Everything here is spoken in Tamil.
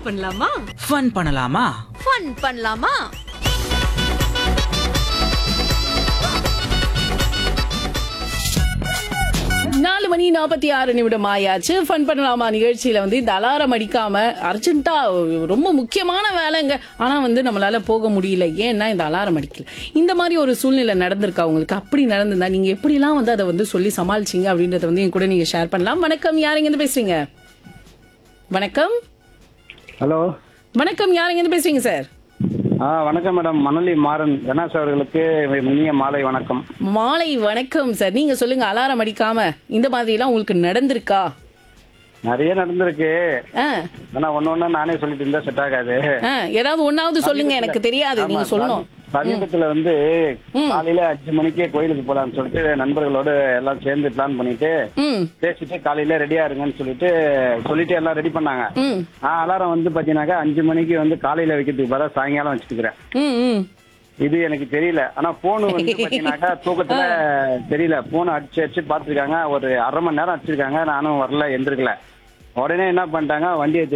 பண்ணலாமா ஃபன் பண்ணலாமா ஃபன் பண்ணலாமா நாலு மணி நாற்பத்தி ஆறு நிமிடம் ஆயாச்சு ஃபன் பண்ணலாமா நிகழ்ச்சியில வந்து இந்த அலாரம் அடிக்காம அர்ஜென்ட்டா ரொம்ப முக்கியமான வேலைங்க ஆனா வந்து நம்மளால போக முடியல ஏன்னா இந்த அலாரம் அடிக்கல இந்த மாதிரி ஒரு சூழ்நிலை நடந்திருக்கா உங்களுக்கு அப்படி நடந்திருந்தா நீங்க எப்படிலாம் வந்து அதை வந்து சொல்லி சமாளிச்சீங்க அப்படின்றத வந்து என் கூட நீங்க ஷேர் பண்ணலாம் வணக்கம் யாருங்க இருந்து பேசுறீங்க வணக்கம் ஹலோ வணக்கம் யாருங்க இருந்து பேசுறீங்க சார் ஆ வணக்கம் மேடம் மணலி மாறன் கணேஷ் அவர்களுக்கு இனிய மாலை வணக்கம் மாலை வணக்கம் சார் நீங்க சொல்லுங்க அலாரம் அடிக்காம இந்த மாதிரி எல்லாம் உங்களுக்கு நடந்திருக்கா நிறைய நடந்திருக்கு ஆ ஆனா ஒண்ணு ஒண்ணு நானே சொல்லிட்டு இருந்தா செட் ஆகாது ஆ, ஏதாவது ஒன்னாவது சொல்லுங்க எனக்கு தெரியாது ஆமா, நீங்க சொல்லணும் சமீ- சமீபத்துல வந்து காலையில அஞ்சு மணிக்கே கோயிலுக்கு போலாம்னு சொல்லிட்டு நண்பர்களோட எல்லாம் சேர்ந்து பிளான் பண்ணிட்டு ம் பேசிட்டு காலையில ரெடியா இருங்கன்னு சொல்லிட்டு சொல்லிட்டு எல்லாம் ரெடி பண்ணாங்க ம் நான் அலாரம் வந்து பாத்தீங்கன்னாக்கா அஞ்சு மணிக்கு வந்து காலையில வைக்கிறதுக்கு பதிலா சாயங்காலம் வச்சுக்கிறேன் ம் ம் இது எனக்கு தெரியல ஆனா போன் வந்து பாத்தீங்கன்னாக்கா தூக்கத்துல தெரியல போன் அடிச்சு அடிச்சு பாத்துருக்காங்க ஒரு அரை மணி நேரம் அடிச்சிருக்காங்க நானும் வரல எந்திருக்கல உடனே என்ன பண்ணிட்டாங்க வண்டியை